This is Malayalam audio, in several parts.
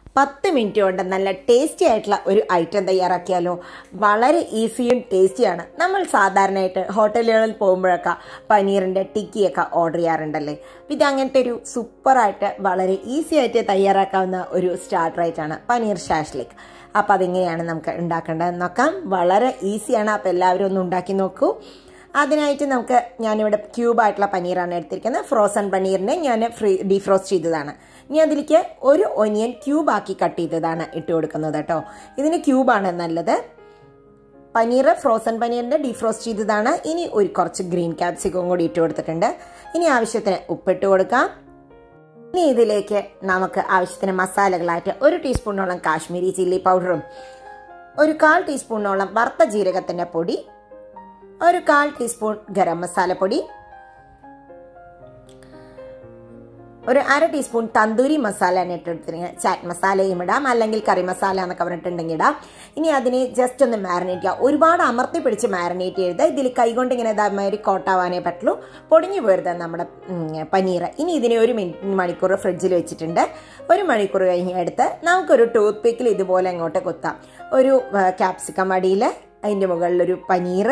പത്ത് മിനിറ്റ് കൊണ്ട് നല്ല ടേസ്റ്റി ആയിട്ടുള്ള ഒരു ഐറ്റം തയ്യാറാക്കിയാലോ വളരെ ഈസിയും ടേസ്റ്റിയാണ് നമ്മൾ സാധാരണയായിട്ട് ഹോട്ടലുകളിൽ പോകുമ്പോഴൊക്കെ പനീറിൻ്റെ ടിക്കിയൊക്കെ ഓർഡർ ചെയ്യാറുണ്ടല്ലേ അപ്പം ഇത് അങ്ങനത്തെ ഒരു സൂപ്പറായിട്ട് വളരെ ഈസി ആയിട്ട് തയ്യാറാക്കാവുന്ന ഒരു സ്റ്റാർട്ടർ ആയിട്ടാണ് പനീർ ഷാഷ്ലിക് അപ്പോൾ അതെങ്ങനെയാണ് നമുക്ക് ഉണ്ടാക്കേണ്ടതെന്ന് നോക്കാം വളരെ ഈസിയാണ് അപ്പോൾ എല്ലാവരും ഒന്ന് ഉണ്ടാക്കി നോക്കൂ അതിനായിട്ട് നമുക്ക് ഞാനിവിടെ ക്യൂബായിട്ടുള്ള പനീറാണ് എടുത്തിരിക്കുന്നത് ഫ്രോസൺ പനീറിനെ ഞാൻ ഫ്രീ ഡീഫ്രോസ്റ്റ് ചെയ്തതാണ് ഇനി അതിലേക്ക് ഒരു ഒനിയൻ ക്യൂബാക്കി കട്ട് ചെയ്തതാണ് ഇട്ട് കൊടുക്കുന്നത് കേട്ടോ ഇതിന് ക്യൂബാണ് നല്ലത് പനീർ ഫ്രോസൺ പനീറിൻ്റെ ഡീഫ്രോസ്റ്റ് ചെയ്തതാണ് ഇനി ഒരു കുറച്ച് ഗ്രീൻ ക്യാപ്സിക്കും കൂടി ഇട്ട് കൊടുത്തിട്ടുണ്ട് ഇനി ആവശ്യത്തിന് ഉപ്പിട്ട് കൊടുക്കാം ഇനി ഇതിലേക്ക് നമുക്ക് ആവശ്യത്തിന് മസാലകളായിട്ട് ഒരു ടീസ്പൂണോളം കാശ്മീരി ചില്ലി പൗഡറും ഒരു കാൽ ടീസ്പൂണോളം വറുത്ത ജീരകത്തിൻ്റെ പൊടി ഒരു കാൽ ടീസ്പൂൺ ഗരം മസാലപ്പൊടി ഒരു അര ടീസ്പൂൺ തന്തൂരി മസാല ഇട്ടെടുത്തിരിക്കുന്നത് ചാറ്റ് മസാലയും ഇടാം അല്ലെങ്കിൽ കറി മസാല എന്നൊക്കെ പറഞ്ഞിട്ടുണ്ടെങ്കിൽ ഇടാം ഇനി അതിനെ ജസ്റ്റ് ഒന്ന് മാരിനേറ്റ് ചെയ്യുക ഒരുപാട് അമർത്തി പിടിച്ച് മാരിനേറ്റ് ചെയ്ത് ഇതിൽ കൈകൊണ്ട് ഇങ്ങനെ ഇതാമാതിരി കോട്ടാവാനേ പറ്റുള്ളൂ പൊടിഞ്ഞു പോരുത് നമ്മുടെ പനീർ ഇനി ഇതിനെ ഒരു മിനിറ്റ് മണിക്കൂർ ഫ്രിഡ്ജിൽ വെച്ചിട്ടുണ്ട് ഒരു മണിക്കൂർ കഴിഞ്ഞ് എടുത്ത് നമുക്കൊരു ടൂത്ത് പിക്കിൽ ഇതുപോലെ അങ്ങോട്ട് കുത്താം ഒരു ക്യാപ്സിക്കം അടിയിൽ അതിൻ്റെ മുകളിലൊരു പനീർ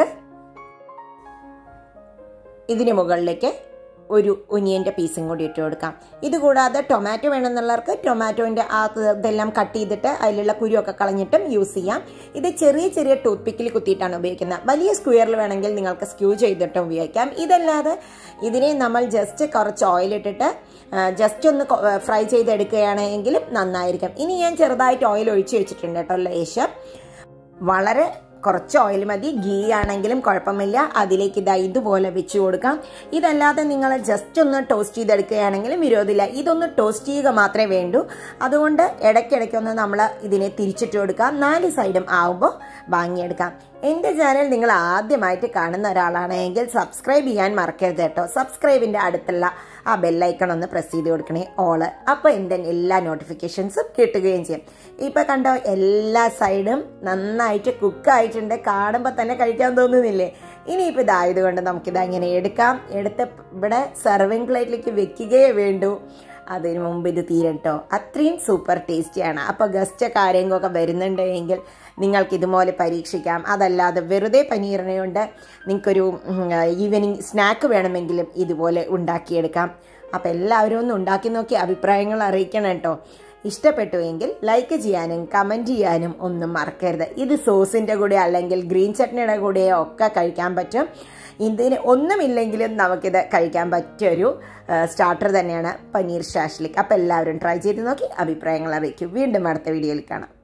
ഇതിന് മുകളിലേക്ക് ഒരു ഒനിയൻ്റെ പീസും കൂടി ഇട്ട് കൊടുക്കാം ഇതുകൂടാതെ ടൊമാറ്റോ വേണമെന്നുള്ളവർക്ക് ടൊമാറ്റോൻ്റെ ആ ഇതെല്ലാം കട്ട് ചെയ്തിട്ട് അതിലുള്ള കുരുവൊക്കെ കളഞ്ഞിട്ടും യൂസ് ചെയ്യാം ഇത് ചെറിയ ചെറിയ ടൂത്ത് പിക്കിൽ കുത്തിയിട്ടാണ് ഉപയോഗിക്കുന്നത് വലിയ സ്ക്വയറിൽ വേണമെങ്കിൽ നിങ്ങൾക്ക് സ്ക്യൂ ചെയ്തിട്ടും ഉപയോഗിക്കാം ഇതല്ലാതെ ഇതിനെ നമ്മൾ ജസ്റ്റ് കുറച്ച് ഓയിൽ ഇട്ടിട്ട് ജസ്റ്റ് ഒന്ന് ഫ്രൈ ചെയ്തെടുക്കുകയാണെങ്കിലും നന്നായിരിക്കും ഇനി ഞാൻ ചെറുതായിട്ട് ഓയിൽ ഒഴിച്ച് വെച്ചിട്ടുണ്ട് കേട്ടോ ലേശം വളരെ കുറച്ച് ഓയിൽ മതി ഗീ ആണെങ്കിലും കുഴപ്പമില്ല അതിലേക്ക് ഇതാ ഇതുപോലെ വെച്ച് കൊടുക്കാം ഇതല്ലാതെ നിങ്ങൾ ജസ്റ്റ് ഒന്ന് ടോസ്റ്റ് ചെയ്തെടുക്കുകയാണെങ്കിലും വിരോധമില്ല ഇതൊന്ന് ടോസ്റ്റ് ചെയ്യുക മാത്രമേ വേണ്ടൂ അതുകൊണ്ട് ഇടയ്ക്കിടയ്ക്കൊന്ന് നമ്മൾ ഇതിനെ തിരിച്ചിട്ട് കൊടുക്കാം നാല് സൈഡും ആവുമ്പോൾ വാങ്ങിയെടുക്കാം എൻ്റെ ചാനൽ നിങ്ങൾ ആദ്യമായിട്ട് കാണുന്ന ഒരാളാണെങ്കിൽ സബ്സ്ക്രൈബ് ചെയ്യാൻ മറക്കരുത് കേട്ടോ സബ്സ്ക്രൈബിൻ്റെ അടുത്തുള്ള ആ ബെല്ലൈക്കൺ ഒന്ന് പ്രസ് ചെയ്ത് കൊടുക്കണേ ഓള് അപ്പോൾ എൻ്റെ എല്ലാ നോട്ടിഫിക്കേഷൻസും കിട്ടുകയും ചെയ്യും ഇപ്പം കണ്ടോ എല്ലാ സൈഡും നന്നായിട്ട് കുക്കായിട്ടുണ്ട് കാണുമ്പോൾ തന്നെ കഴിക്കാൻ തോന്നുന്നില്ലേ ഇനിയിപ്പോൾ ഇതായതുകൊണ്ട് നമുക്കിത് അങ്ങനെ എടുക്കാം എടുത്ത് ഇവിടെ സെർവിങ് പ്ലേറ്റിലേക്ക് വെക്കുകയേ വേണ്ടൂ അതിന് മുമ്പ് ഇത് തീരട്ടോ അത്രയും സൂപ്പർ ടേസ്റ്റിയാണ് അപ്പോൾ ഗസ്റ്റൊക്കെ ആരെങ്കിലുമൊക്കെ വരുന്നുണ്ടെങ്കിൽ നിങ്ങൾക്ക് ഇതുപോലെ പരീക്ഷിക്കാം അതല്ലാതെ വെറുതെ പനീറിനെ കൊണ്ട് നിങ്ങൾക്കൊരു ഈവനിങ് സ്നാക്ക് വേണമെങ്കിലും ഇതുപോലെ ഉണ്ടാക്കിയെടുക്കാം അപ്പോൾ എല്ലാവരും ഒന്ന് ഉണ്ടാക്കി നോക്കി അഭിപ്രായങ്ങൾ അറിയിക്കണം കേട്ടോ ഇഷ്ടപ്പെട്ടുവെങ്കിൽ ലൈക്ക് ചെയ്യാനും കമൻറ്റ് ചെയ്യാനും ഒന്നും മറക്കരുത് ഇത് സോസിൻ്റെ കൂടെ അല്ലെങ്കിൽ ഗ്രീൻ ചട്നിയുടെ കൂടെയോ ഒക്കെ കഴിക്കാൻ പറ്റും ഇതിന് ഒന്നുമില്ലെങ്കിലും നമുക്കിത് കഴിക്കാൻ പറ്റിയൊരു സ്റ്റാർട്ടർ തന്നെയാണ് പനീർ ഷാഷ്ലിക് അപ്പോൾ എല്ലാവരും ട്രൈ ചെയ്ത് നോക്കി അഭിപ്രായങ്ങൾ അറിയിക്കും വീണ്ടും അടുത്ത വീഡിയോയിൽ കാണാം